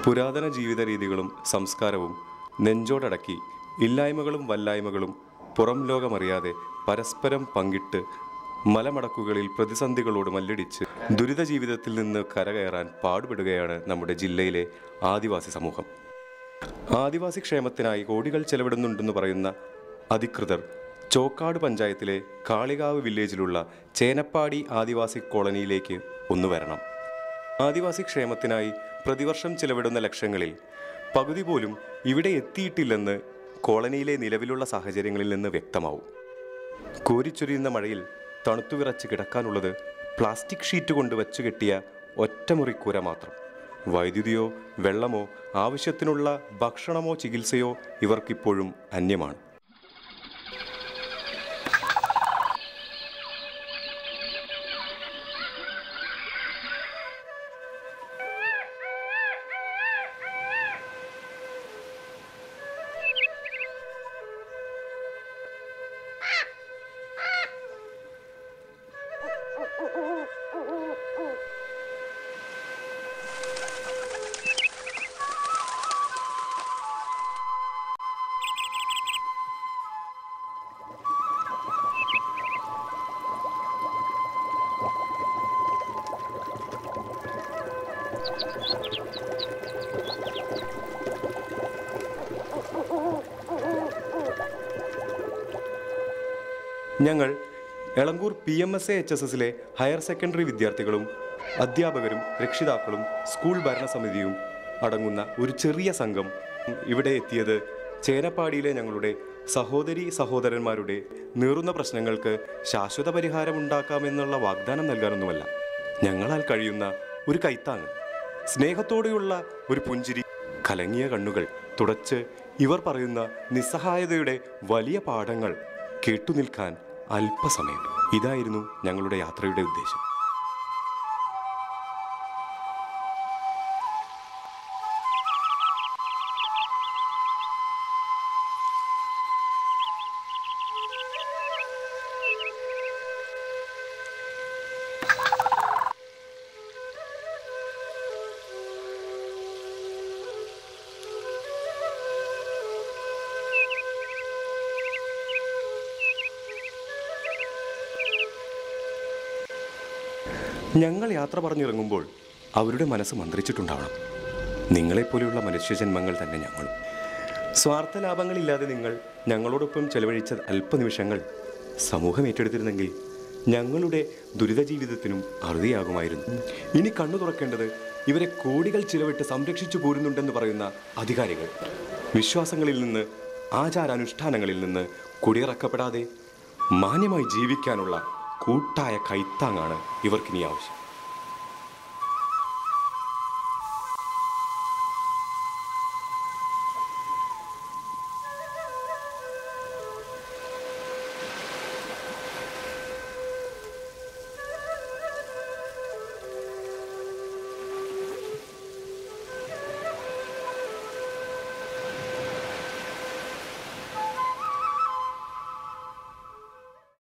പുരാതന ജീവിത രീതികളും സംസ്കാരവും നെഞ്ചോടടക്കി ഇല്ലായ്മകളും വല്ലായ്മകളും പുറം ലോകമറിയാതെ പരസ്പരം പങ്കിട്ട് മലമടക്കുകളിൽ പ്രതിസന്ധികളോട് മല്ലടിച്ച് ദുരിത ജീവിതത്തിൽ നിന്ന് കരകയറാൻ പാടുപെടുകയാണ് നമ്മുടെ ജില്ലയിലെ ആദിവാസി സമൂഹം ആദിവാസി ക്ഷേമത്തിനായി കോടികൾ ചെലവിടുന്നുണ്ടെന്ന് പറയുന്ന അധികൃതർ ചോക്കാട് പഞ്ചായത്തിലെ കാളികാവ് വില്ലേജിലുള്ള ചേനപ്പാടി ആദിവാസി കോളനിയിലേക്ക് ഒന്ന് വരണം ആദിവാസി ക്ഷേമത്തിനായി പ്രതിവർഷം ചിലവിടുന്ന ലക്ഷങ്ങളിൽ പകുതി പോലും ഇവിടെ എത്തിയിട്ടില്ലെന്ന് കോളനിയിലെ നിലവിലുള്ള സാഹചര്യങ്ങളിൽ നിന്ന് വ്യക്തമാവും കോരിച്ചൊരിയുന്ന മഴയിൽ തണുത്തുവിറച്ച് കിടക്കാനുള്ളത് പ്ലാസ്റ്റിക് ഷീറ്റ് കൊണ്ട് വെച്ചു കെട്ടിയ ഒറ്റമുറിക്കൂര മാത്രം വൈദ്യുതിയോ വെള്ളമോ ആവശ്യത്തിനുള്ള ഭക്ഷണമോ ചികിത്സയോ ഇവർക്കിപ്പോഴും അന്യമാണ് ഞങ്ങൾ Elankur P M S A H S എസിലെ ഹയർ സെക്കൻഡറി വിദ്യാർത്ഥികളും അധ്യാപകരും രക്ഷിതാക്കളും സ്കൂൾ ഭരണസമിതിയും അടങ്ങുന്ന ഒരു ചെറിയ സംഘം ഇവിടെ എത്തിയത് ചേനപ്പാടിയിലെ ഞങ്ങളുടെ സഹോദരി സഹോദരന്മാരുടെ നീറുന്ന പ്രശ്നങ്ങൾക്ക് ശാശ്വത പരിഹാരമുണ്ടാക്കാമെന്നുള്ള വാഗ്ദാനം നൽകാനൊന്നുമല്ല ഞങ്ങളാൽ കഴിയുന്ന ഒരു കൈത്താങ് സ്നേഹത്തോടെയുള്ള ഒരു പുഞ്ചിരി കലങ്ങിയ കണ്ണുകൾ തുടച്ച് ഇവർ പറയുന്ന നിസ്സഹായതയുടെ വലിയ പാഠങ്ങൾ കേട്ടുനിൽക്കാൻ അല്പസമയം ഇതായിരുന്നു ഞങ്ങളുടെ യാത്രയുടെ ഉദ്ദേശം ഞങ്ങൾ യാത്ര പറഞ്ഞിറങ്ങുമ്പോൾ അവരുടെ മനസ്സ് മന്ത്രിച്ചിട്ടുണ്ടാവണം നിങ്ങളെപ്പോലെയുള്ള മനുഷ്യജന്മങ്ങൾ തന്നെ ഞങ്ങളും സ്വാർത്ഥ ലാഭങ്ങളില്ലാതെ നിങ്ങൾ ഞങ്ങളോടൊപ്പം ചെലവഴിച്ച അല്പനിമിഷങ്ങൾ സമൂഹം ഏറ്റെടുത്തിരുന്നെങ്കിൽ ഞങ്ങളുടെ ദുരിത ജീവിതത്തിനും അറുതിയാകുമായിരുന്നു ഇനി കണ്ണു തുറക്കേണ്ടത് ഇവരെ കോടികൾ ചിലവിട്ട് സംരക്ഷിച്ചു പോരുന്നുണ്ടെന്ന് പറയുന്ന അധികാരികൾ വിശ്വാസങ്ങളിൽ നിന്ന് ആചാരാനുഷ്ഠാനങ്ങളിൽ നിന്ന് കുടിയിറക്കപ്പെടാതെ മാന്യമായി ജീവിക്കാനുള്ള കൂട്ടായ കൈത്താങ്ങാണ് ഇവർക്കിനി ആവശ്യം